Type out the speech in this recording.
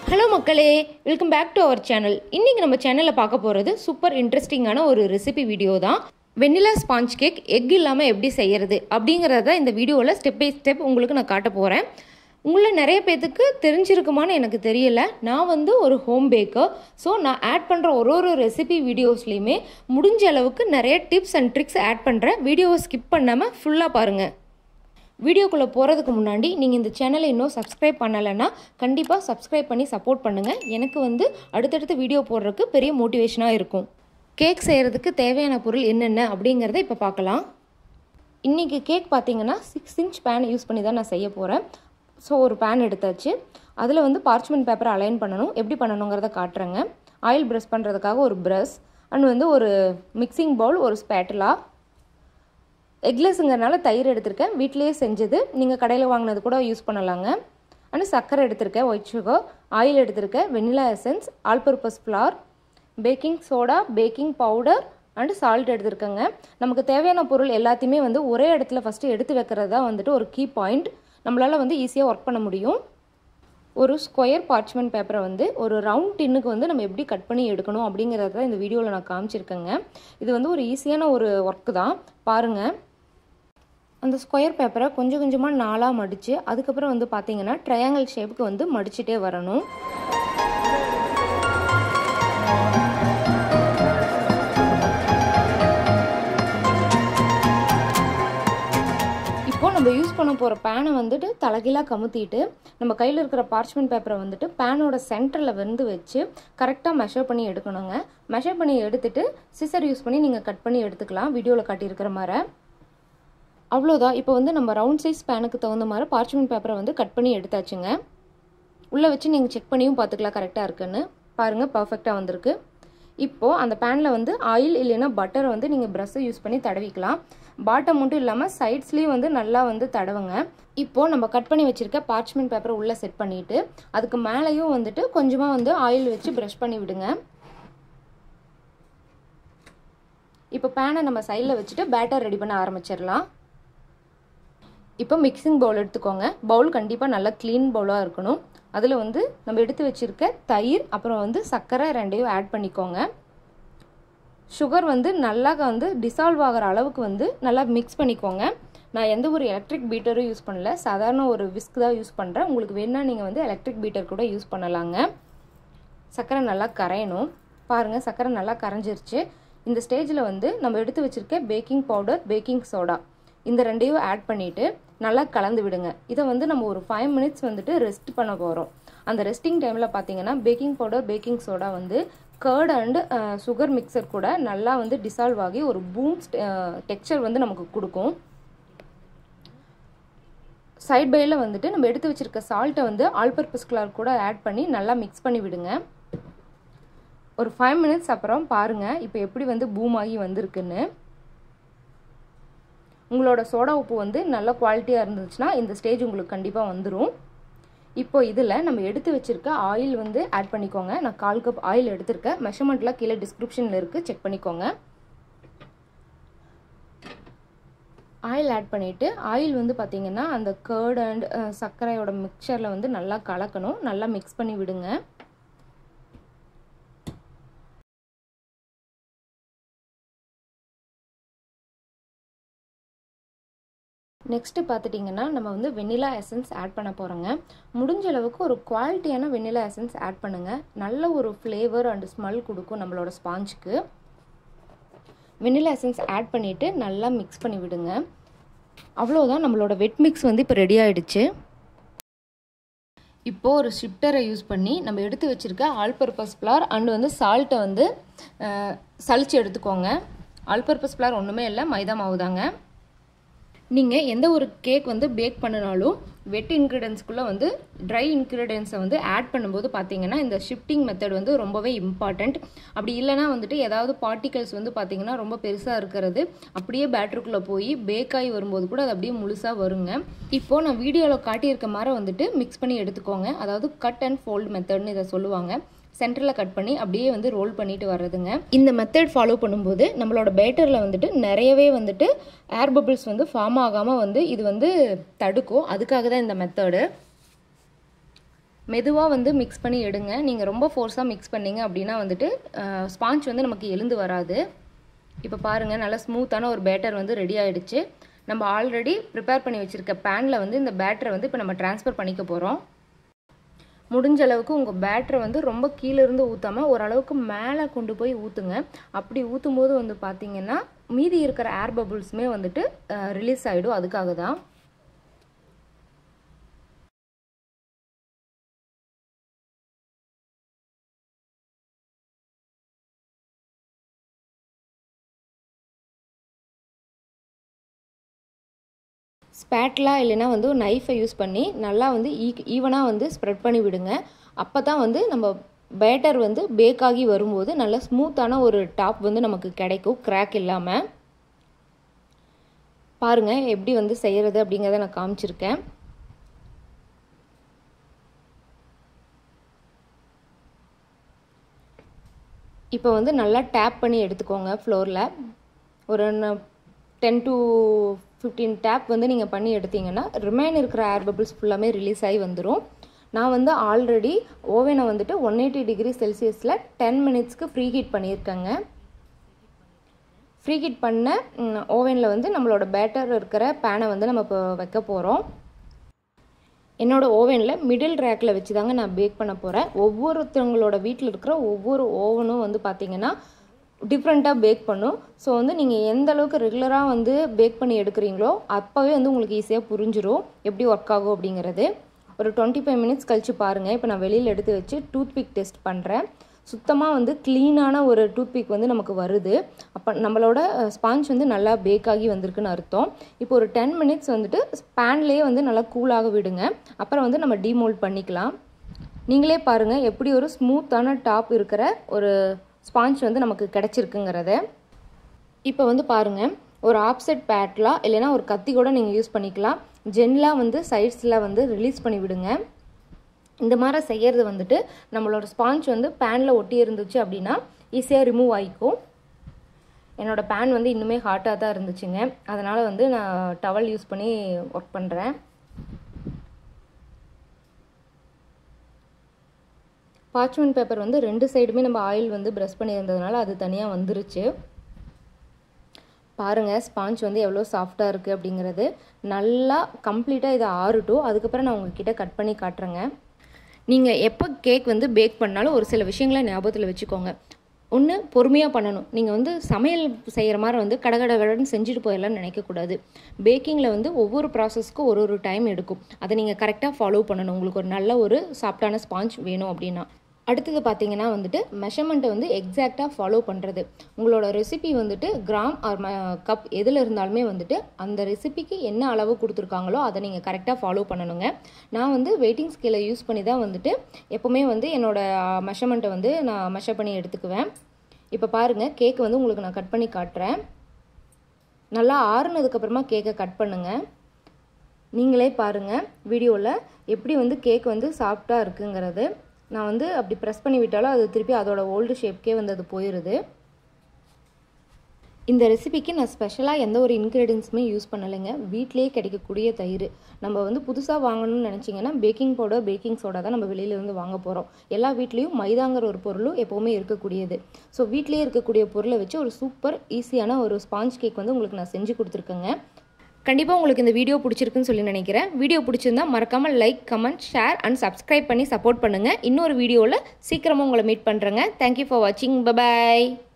hello மக்களே welcome back to our channel இன்றைக்கி நம்ம சேனலில் பார்க்க போகிறது சூப்பர் இன்ட்ரெஸ்டிங்கான ஒரு ரெசிபி வீடியோ தான் வெண்ணிலா ஸ்பாஞ்ச் கேக் எக் இல்லாமல் எப்படி செய்யறது அப்படிங்கிறத இந்த வீடியோவில் ஸ்டெப் பை ஸ்டெப் உங்களுக்கு நான் காட்ட போகிறேன் உங்களை நிறைய பேத்துக்கு தெரிஞ்சிருக்குமான்னு எனக்கு தெரியல நான் வந்து ஒரு ஹோம் பேக்கர் ஸோ நான் ஆட் பண்ணுற ஒரு ஒரு ரெசிபி வீடியோஸ்லையுமே முடிஞ்ச அளவுக்கு நிறைய டிப்ஸ் அண்ட் ட்ரிக்ஸ் ஆட் பண்ணுறேன் வீடியோவை ஸ்கிப் பண்ணாமல் ஃபுல்லாக பாருங்கள் வீடியோக்குள்ளே போகிறதுக்கு முன்னாடி நீங்கள் இந்த சேனலை இன்னும் சப்ஸ்கிரைப் பண்ணலைன்னா கண்டிப்பாக சப்ஸ்கிரைப் பண்ணி சப்போர்ட் பண்ணுங்கள் எனக்கு வந்து அடுத்தடுத்து வீடியோ போடுறதுக்கு பெரிய மோட்டிவேஷனாக இருக்கும் கேக் செய்கிறதுக்கு தேவையான பொருள் என்னென்ன அப்படிங்கிறத இப்போ பார்க்கலாம் இன்றைக்கி கேக் பார்த்தீங்கன்னா சிக்ஸ் இன்ச் பேன் யூஸ் பண்ணி தான் நான் செய்ய போகிறேன் ஸோ ஒரு பேன் எடுத்தாச்சு அதில் வந்து பார்ச்மெண்ட் பேப்பரை அலைன் பண்ணணும் எப்படி பண்ணணுங்கிறத காட்டுறேங்க ஆயில் ப்ரஷ் பண்ணுறதுக்காக ஒரு ப்ரஷ் அண்ட் வந்து ஒரு மிக்சிங் பவுல் ஒரு ஸ்பேட்டலா எக்லெஸ்ங்கிறனால தயிர் எடுத்திருக்கேன் வீட்டிலேயே செஞ்சது நீங்கள் கடையில் வாங்கினது கூட யூஸ் பண்ணலாங்க ஆனால் சர்க்கரை எடுத்திருக்கேன் ஒயிட் சுகர் ஆயில் எடுத்திருக்கேன் vanilla essence all purpose flour baking soda baking powder and salt எடுத்திருக்கேங்க நமக்கு தேவையான பொருள் எல்லாத்தையுமே வந்து ஒரே இடத்துல ஃபஸ்ட்டு எடுத்து வைக்கிறது தான் வந்துட்டு ஒரு கீ பாயிண்ட் நம்மளால் வந்து ஈஸியாக ஒர்க் பண்ண முடியும் ஒரு ஸ்கொயர் பார்ச்மெண்ட் பேப்பரை வந்து ஒரு ரவுண்ட் டின்னுக்கு வந்து நம்ம எப்படி கட் பண்ணி எடுக்கணும் அப்படிங்கிறத தான் இந்த வீடியோவில் நான் காமிச்சிருக்கேங்க இது வந்து ஒரு ஈஸியான ஒரு ஒர்க்கு தான் பாருங்கள் அந்த ஸ்கொயர் பேப்பரை கொஞ்சம் கொஞ்சமாக நாளாக மடித்து அதுக்கப்புறம் வந்து பார்த்தீங்கன்னா ட்ரையாங்கிள் ஷேப்புக்கு வந்து மடிச்சுட்டே வரணும் இப்போ நம்ம யூஸ் பண்ண போகிற பேனை வந்துட்டு தலைகீழாக கமுத்திட்டு நம்ம கையில் இருக்கிற பார்ச்மெண்ட் பேப்பரை வந்துட்டு பேனோட சென்டரில் வந்து வச்சு கரெக்டாக மெஷர் பண்ணி எடுக்கணுங்க மெஷர் பண்ணி எடுத்துட்டு சிசர் யூஸ் பண்ணி நீங்கள் கட் பண்ணி எடுத்துக்கலாம் வீடியோவில் காட்டியிருக்கிற மாதிரி அவ்வளோதான் இப்போ வந்து நம்ம ரவுண்ட் சைஸ் பேனுக்கு தகுந்த மாதிரி பார்ச்மெண்ட் பேப்பரை வந்து கட் பண்ணி எடுத்தாச்சுங்க உள்ளே வச்சு நீங்கள் செக் பண்ணியும் பார்த்துக்கலாம் கரெக்டாக இருக்குன்னு பாருங்கள் பர்ஃபெக்டாக வந்திருக்கு இப்போது அந்த பேனில் வந்து ஆயில் இல்லைன்னா பட்டரை வந்து நீங்கள் ப்ரஷ்ஷை யூஸ் பண்ணி தடவிக்கலாம் பாட்டம் மட்டும் இல்லாமல் சைட்ஸ்லேயும் வந்து நல்லா வந்து தடவுங்க இப்போது நம்ம கட் பண்ணி வச்சுருக்க பார்ச்மெண்ட் பேப்பரை உள்ளே செட் பண்ணிவிட்டு அதுக்கு மேலேயும் வந்துட்டு கொஞ்சமாக வந்து ஆயில் வச்சு ப்ரஷ் பண்ணி விடுங்க இப்போ பேனை நம்ம சைடில் வச்சுட்டு பேட்டர் ரெடி பண்ண ஆரம்பிச்சிடலாம் இப்போ மிக்சிங் பவுல் எடுத்துக்கோங்க பவுல் கண்டிப்பாக நல்லா க்ளீன் பவுலாக இருக்கணும் அதில் வந்து நம்ம எடுத்து வச்சுருக்க தயிர் அப்புறம் வந்து சர்க்கரை ரெண்டையும் ஆட் பண்ணிக்கோங்க சுகர் வந்து நல்லா வந்து டிசால்வ் ஆகிற அளவுக்கு வந்து நல்லா மிக்ஸ் பண்ணிக்கோங்க நான் எந்த ஒரு எலக்ட்ரிக் பீட்டரும் யூஸ் பண்ணல சாதாரண ஒரு விஸ்க் தான் யூஸ் பண்ணுறேன் உங்களுக்கு வேணால் நீங்கள் வந்து எலக்ட்ரிக் பீட்டர் கூட யூஸ் பண்ணலாங்க சர்க்கரை நல்லா கரையணும் பாருங்கள் சர்க்கரை நல்லா கரைஞ்சிருச்சு இந்த ஸ்டேஜில் வந்து நம்ம எடுத்து வச்சுருக்க பேக்கிங் பவுடர் பேக்கிங் சோடா இந்த ரெண்டையும் ஆட் பண்ணிவிட்டு நல்லா கலந்து விடுங்க இதை வந்து நம்ம ஒரு ஃபைவ் மினிட்ஸ் வந்துட்டு ரெஸ்ட் பண்ண போகிறோம் அந்த ரெஸ்டிங் டைமில் பார்த்தீங்கன்னா பேக்கிங் பவுடர் பேக்கிங் சோடா வந்து கர்ட் அண்டு சுகர் மிக்சர் கூட நல்லா வந்து டிசால்வ் ஆகி ஒரு பூம் டெக்ஸ்சர் வந்து நமக்கு கொடுக்கும் சைட் பையில் வந்துட்டு நம்ம எடுத்து வச்சுருக்க சால்ட்டை வந்து ஆல் பர்பஸ் கலர் கூட ஆட் பண்ணி நல்லா மிக்ஸ் பண்ணி விடுங்க ஒரு ஃபைவ் மினிட்ஸ் அப்புறம் பாருங்கள் இப்போ எப்படி வந்து பூம் ஆகி வந்திருக்குன்னு உங்களோட சோடா உப்பு வந்து நல்ல குவாலிட்டியாக இருந்துச்சுன்னா இந்த ஸ்டேஜ் உங்களுக்கு கண்டிப்பாக வந்துடும் இப்போ இதில் நம்ம எடுத்து வச்சுருக்க ஆயில் வந்து ஆட் பண்ணிக்கோங்க நான் கால் கப் ஆயில் எடுத்திருக்கேன் மெஷர்மெண்ட்லாம் கீழே டிஸ்கிரிப்ஷனில் இருக்குது செக் பண்ணிக்கோங்க ஆயில் ஆட் பண்ணிவிட்டு ஆயில் வந்து பார்த்திங்கன்னா அந்த கேர்ட் அண்ட் சர்க்கரையோட மிக்சரில் வந்து நல்லா கலக்கணும் நல்லா மிக்ஸ் பண்ணி விடுங்க நெக்ஸ்ட்டு பார்த்துட்டிங்கன்னா நம்ம வந்து வெண்ணிலா எசன்ஸ் ஆட் பண்ண போகிறோங்க முடிஞ்ச அளவுக்கு ஒரு குவாலிட்டியான வெண்ணிலா எசன்ஸ் ஆட் பண்ணுங்கள் நல்ல ஒரு ஃப்ளேவர் அண்ட் ஸ்மெல் கொடுக்கும் நம்மளோட ஸ்பாஞ்சுக்கு வெண்ணிலா எசன்ஸ் ஆட் பண்ணிவிட்டு நல்லா மிக்ஸ் பண்ணி விடுங்க அவ்வளோதான் நம்மளோட வெட் மிக்ஸ் வந்து இப்போ ரெடி ஆகிடுச்சு இப்போது ஒரு ஷிஃப்டரை யூஸ் பண்ணி நம்ம எடுத்து வச்சுருக்க ஆல் பர்பஸ் ஃப்ளார் அண்டு வந்து சால்ட்டை வந்து சளிச்சு எடுத்துக்கோங்க ஆல் பர்பஸ் ஃப்ளார் ஒன்றுமே இல்லை மைதா மாவு தாங்க நீங்கள் எந்த ஒரு கேக் வந்து பேக் பண்ணினாலும் வெட் இன்க்ரீடியன்ஸ்குள்ளே வந்து ட்ரை இன்க்ரீடியன்ஸை வந்து ஆட் பண்ணும்போது பார்த்தீங்கன்னா இந்த ஷிஃப்டிங் மெத்தட் வந்து ரொம்பவே இம்பார்ட்டண்ட் அப்படி இல்லைனா வந்துட்டு ஏதாவது பார்ட்டிகல்ஸ் வந்து பார்த்தீங்கன்னா ரொம்ப பெருசாக இருக்கிறது அப்படியே பேட்டருக்குள்ளே போய் பேக் ஆகி வரும்போது கூட அது அப்படியே முழுசாக வருங்க இப்போது நான் வீடியோவில் காட்டியிருக்க மாதிரி வந்துட்டு மிக்ஸ் பண்ணி எடுத்துக்கோங்க அதாவது கட் அண்ட் ஃபோல்ட் மெத்தட்னு இதை சொல்லுவாங்க சென்டரில் கட் பண்ணி அப்படியே வந்து ரோல் பண்ணிட்டு வர்றதுங்க இந்த மெத்தட் ஃபாலோ பண்ணும்போது நம்மளோட பேட்டரில் வந்துட்டு நிறையவே வந்துட்டு ஏர் பபிள்ஸ் வந்து ஃபார்ம் ஆகாமல் வந்து இது வந்து தடுக்கும் அதுக்காக தான் இந்த மெத்தடு மெதுவாக வந்து மிக்ஸ் பண்ணி எடுங்க நீங்கள் ரொம்ப ஃபோர்ஸாக மிக்ஸ் பண்ணீங்க அப்படின்னா வந்துட்டு ஸ்பாஞ்ச் வந்து நமக்கு எழுந்து வராது இப்போ பாருங்கள் நல்லா ஸ்மூத்தான ஒரு பேட்டர் வந்து ரெடி ஆகிடுச்சு நம்ம ஆல்ரெடி ப்ரிப்பேர் பண்ணி வச்சுருக்க பேனில் வந்து இந்த பேட்டரை வந்து இப்போ நம்ம ட்ரான்ஸ்ஃபர் பண்ணிக்க போகிறோம் முடிஞ்ச அளவுக்கு உங்கள் பேட்டரை வந்து ரொம்ப கீழேருந்து ஊற்றாமல் ஓரளவுக்கு மேலே கொண்டு போய் ஊற்றுங்க அப்படி ஊற்றும் போது வந்து பார்த்தீங்கன்னா மீதி இருக்கிற ஏர் பபுள்ஸுமே வந்துட்டு ரிலீஸ் ஆகிடும் அதுக்காக தான் ஸ்பேட்லா இல்லைன்னா வந்து ஒரு நைஃபை யூஸ் பண்ணி நல்லா வந்து ஈ ஈவனாக வந்து ஸ்ப்ரெட் பண்ணி விடுங்க அப்போ தான் வந்து நம்ம பேட்டர் வந்து பேக் ஆகி வரும்போது நல்ல ஸ்மூத்தான ஒரு டாப் வந்து நமக்கு கிடைக்கும் கிராக் இல்லாமல் பாருங்கள் எப்படி வந்து செய்கிறது அப்படிங்கிறத நான் காமிச்சிருக்கேன் இப்போ வந்து நல்லா டேப் பண்ணி எடுத்துக்கோங்க ஃப்ளோரில் ஒரு டென் டு ஃபிஃப்டீன் டேப் வந்து நீங்கள் பண்ணி எடுத்தீங்கன்னா ரிமைன் இருக்கிற ஏர் பபிள்ஸ் ஃபுல்லாமே ரிலீஸ் ஆகி வந்துடும் நான் வந்து ஆல்ரெடி ஓவனை வந்துட்டு ஒன் எயிட்டி டிகிரி செல்சியஸில் டென் மினிட்ஸ்க்கு ஃப்ரீ ஹீட் பண்ணியிருக்கேங்க ஃப்ரீ ஹீட் பண்ண ஓவனில் வந்து நம்மளோட பேட்டர் இருக்கிற பேனை வந்து நம்ம இப்போ வைக்க போகிறோம் என்னோடய ஓவனில் மிடில் ரேக்கில் வச்சு தாங்க நான் பேக் பண்ண போகிறேன் ஒவ்வொருத்தவங்களோட வீட்டில் இருக்கிற ஒவ்வொரு ஓவனும் வந்து பார்த்திங்கன்னா டிஃப்ரெண்ட்டாக பேக் பண்ணும் ஸோ வந்து நீங்கள் எந்த அளவுக்கு ரெகுலராக வந்து பேக் பண்ணி எடுக்கிறீங்களோ அப்போவே வந்து உங்களுக்கு ஈஸியாக புரிஞ்சிடும் எப்படி ஒர்க் ஆகும் அப்படிங்கிறது ஒரு டுவெண்ட்டி ஃபைவ் மினிட்ஸ் கழித்து பாருங்கள் இப்போ நான் வெளியில் எடுத்து வச்சு டூத் பிக் டெஸ்ட் பண்ணுறேன் சுத்தமாக வந்து க்ளீனான ஒரு டூத் பிக் வந்து நமக்கு வருது அப்போ நம்மளோட ஸ்பாஞ்ச் வந்து நல்லா பேக் ஆகி வந்திருக்குன்னு அர்த்தம் இப்போ ஒரு டென் மினிட்ஸ் வந்துட்டு பேன்லேயே வந்து நல்லா கூலாக விடுங்க அப்புறம் வந்து நம்ம டீமோல்ட் பண்ணிக்கலாம் நீங்களே பாருங்கள் எப்படி ஒரு ஸ்மூத்தான டாப் இருக்கிற ஒரு ஸ்பாஞ்ச் வந்து நமக்கு கிடச்சிருக்குங்கிறத இப்போ வந்து பாருங்கள் ஒரு ஆப்செட் பேட்லாம் இல்லைனா ஒரு கத்தி கூட நீங்கள் யூஸ் பண்ணிக்கலாம் ஜென்லாக வந்து சைட்ஸில் வந்து ரிலீஸ் பண்ணி விடுங்க இந்த மாதிரி செய்கிறது வந்துட்டு நம்மளோட ஸ்பாஞ்ச் வந்து பேனில் ஒட்டி இருந்துச்சு அப்படின்னா ஈஸியாக ரிமூவ் ஆகிக்கும் என்னோடய பேன் வந்து இன்னுமே ஹாட்டாக தான் இருந்துச்சுங்க அதனால் வந்து நான் டவல் யூஸ் பண்ணி ஒர்க் பண்ணுறேன் பார்ச்மெண்ட் பேப்பர் வந்து ரெண்டு சைடுமே நம்ம ஆயில் வந்து ப்ரெஷ் பண்ணியிருந்ததுனால அது தனியாக வந்துருச்சு பாருங்கள் ஸ்பாஞ்ச் வந்து எவ்வளோ சாஃப்டாக இருக்குது அப்படிங்கிறது நல்லா கம்ப்ளீட்டாக இதை ஆறுட்டும் அதுக்கப்புறம் நான் உங்ககிட்ட கட் பண்ணி காட்டுறேங்க நீங்கள் எப்போ கேக் வந்து பேக் பண்ணாலும் ஒரு சில விஷயங்களை ஞாபகத்தில் வச்சுக்கோங்க ஒன்று பொறுமையாக பண்ணணும் நீங்கள் வந்து சமையல் செய்கிற மாதிரி வந்து கடகடகடன்னு செஞ்சுட்டு போயிடலாம்னு நினைக்கக்கூடாது பேக்கிங்கில் வந்து ஒவ்வொரு ப்ராசஸ்க்கும் ஒரு ஒரு டைம் எடுக்கும் அதை நீங்கள் கரெக்டாக ஃபாலோ பண்ணணும் உங்களுக்கு ஒரு நல்ல ஒரு சாஃப்டான ஸ்பாஞ்ச் வேணும் அப்படின்னா அடுத்தது பார்த்தீங்கன்னா வந்துட்டு மெஷர்மெண்ட்டை வந்து எக்ஸாக்டாக ஃபாலோ பண்ணுறது உங்களோட ரெசிபி வந்துட்டு கிராம் ஆர் கப் எதில் இருந்தாலுமே வந்துட்டு அந்த ரெசிபிக்கு என்ன அளவு கொடுத்துருக்காங்களோ அதை நீங்கள் கரெக்டாக ஃபாலோ பண்ணணுங்க நான் வந்து வெயிட்டிங் ஸ்கேலை யூஸ் பண்ணி தான் வந்துட்டு எப்போவுமே வந்து என்னோடய மெஷர்மெண்ட்டை வந்து நான் மெஷர் பண்ணி எடுத்துக்குவேன் இப்போ பாருங்கள் கேக் வந்து உங்களுக்கு நான் கட் பண்ணி காட்டுறேன் நல்லா ஆறுனதுக்கப்புறமா கேக்கை கட் பண்ணுங்கள் நீங்களே பாருங்கள் வீடியோவில் எப்படி வந்து கேக் வந்து சாஃப்டாக இருக்குங்கிறது நான் வந்து அப்படி ப்ரெஸ் பண்ணி விட்டாலும் அது திருப்பி அதோட ஓல்டு ஷேப்க்கே வந்து அது போயிடுது இந்த ரெசிபிக்கு நான் ஸ்பெஷலாக எந்த ஒரு இன்க்ரீடியன்ஸுமே யூஸ் பண்ணலைங்க வீட்லேயே கிடைக்கக்கூடிய தயிர் நம்ம வந்து புதுசாக வாங்கணும்னு நினச்சிங்கன்னா பேக்கிங் பவுடர் பேக்கிங் சோடா தான் நம்ம வெளியிலேருந்து வாங்க போகிறோம் எல்லா வீட்லேயும் மைதாங்கிற ஒரு பொருளும் எப்போவுமே இருக்கக்கூடியது ஸோ வீட்லேயே இருக்கக்கூடிய பொருளை வச்சு ஒரு சூப்பர் ஈஸியான ஒரு ஸ்பாஞ்ச் கேக் வந்து உங்களுக்கு நான் செஞ்சு கொடுத்துருக்கேங்க கண்டிப்பாக உங்களுக்கு இந்த வீடியோ பிடிச்சிருக்குன்னு சொல்லி நினைக்கிறேன் வீடியோ பிடிச்சிருந்தா மறக்காமல் like comment share and subscribe பண்ணி சப்போர்ட் பண்ணுங்கள் இன்னொரு வீடியோவில் சீக்கிரமாக உங்களை மீட் பண்ணுறேங்க தேங்க்யூ ஃபார் வாட்சிங் பபாய்